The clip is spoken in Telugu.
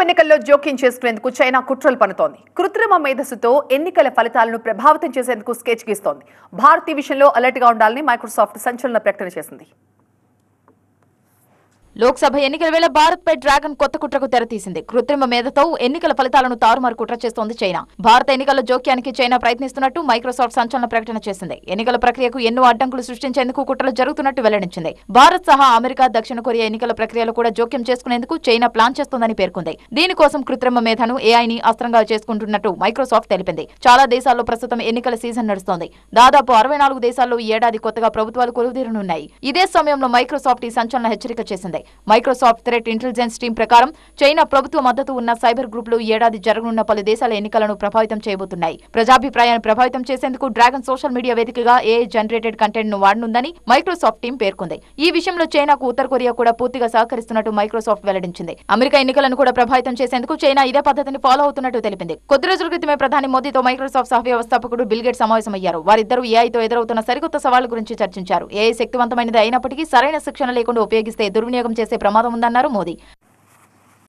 ఎన్నికల్లో జోక్యం చేసుకునేందుకు చైనా కుట్రలు పనుతోంది కృత్రిమ మేధస్సుతో ఎన్నికల ఫలితాలను ప్రభావితం చేసేందుకు స్కెచ్ గీస్తోంది భారత్ ఈ విషయంలో అలర్ట్ గా ఉండాలని మైక్రోసాఫ్ట్ సంచలన ప్రకటన చేసింది లోక్సభ ఎన్నికల వేళ భారత్ పై డ్రాగన్ కొత్త కుట్రకు తెరతీసింది కృత్రిమ మేధతో ఎన్నికల ఫలితాలను తారుమారు కుట్ర చేస్తోంది చైనా భారత ఎన్నికల జోక్యానికి చైనా ప్రయత్నిస్తున్నట్టు మైక్రోసాఫ్ట్ సంచలన ప్రకటన చేసింది ఎన్నికల ప్రక్రియకు ఎన్నో అడ్డంకులు సృష్టించేందుకు కుట్రలు జరుగుతున్నట్టు వెల్లడించింది భారత్ సహా అమెరికా దక్షిణ కొరియా ఎన్నికల ప్రక్రియలో కూడా జోక్యం చేసుకునేందుకు చైనా ప్లాన్ చేస్తోందని పేర్కొంది దీనికోసం కృత్రిమ మేధను ఏఐని అస్త్రంగా చేసుకుంటున్నట్టు మైక్రోసాఫ్ట్ తెలిపింది చాలా దేశాల్లో ప్రస్తుతం ఎన్నికల సీజన్ నడుస్తోంది దాదాపు అరవై నాలుగు దేశాల్లో ఈ ఏడాది కొత్తగా ప్రభుత్వాలు కొలువుదీరనున్నాయి ఇదే సమయంలో మైక్రోసాఫ్ట్ ఈ సంచలన హెచ్చరిక చేసింది మైక్రోసాఫ్ట్ థ్రెట్ ఇంటెలిజెన్స్ టీం ప్రకారం చైనా ప్రభుత్వ మద్దతు ఉన్న సైబర్ గ్రూపులు ఈ ఏడాది జరగనున్న పలు దేశాల ఎన్నికలను ప్రభావితం చేయబోతున్నాయి ప్రజాభిప్రాయాన్ని ప్రభావితం చేసేందుకు డ్రాగన్ సోషల్ మీడియా వేదికగా ఏఐ జనరేటెడ్ కంటెంట్ ను వాడనుందని మైక్రోసాఫ్ట్ టీం పేర్కొంది ఈ విషయంలో చైనాకు ఉత్తర కొరియా కూడా పూర్తిగా సహకరిస్తున్నట్టు మైక్రోసాఫ్ట్ వెల్లడించింది అమెరికా ఎన్నికలను కూడా ప్రభావితం చేసేందుకు చైనా ఇదే పద్ధతిని ఫాలో అవుతున్నట్టు తెలిపింది కొద్ది రోజుల క్రితమే ప్రధాని మోదీతో మైక్రోసాఫ్ట్ సహ వ్యవస్థాపకుడు బిల్ గేట్ సమావేశమయ్యారు వారిద్దరూ ఏఐతో ఎదురవుతున్న సరికొత్త సవాళ్ల గురించి చర్చించారు ఏఐ శక్తివంతమైనది అయినప్పటికీ సరైన శిక్షణ లేకుండా ఉపయోగిస్తే దుర్వినియోగం చేసే ప్రమాదం ఉందన్నారు మోదీ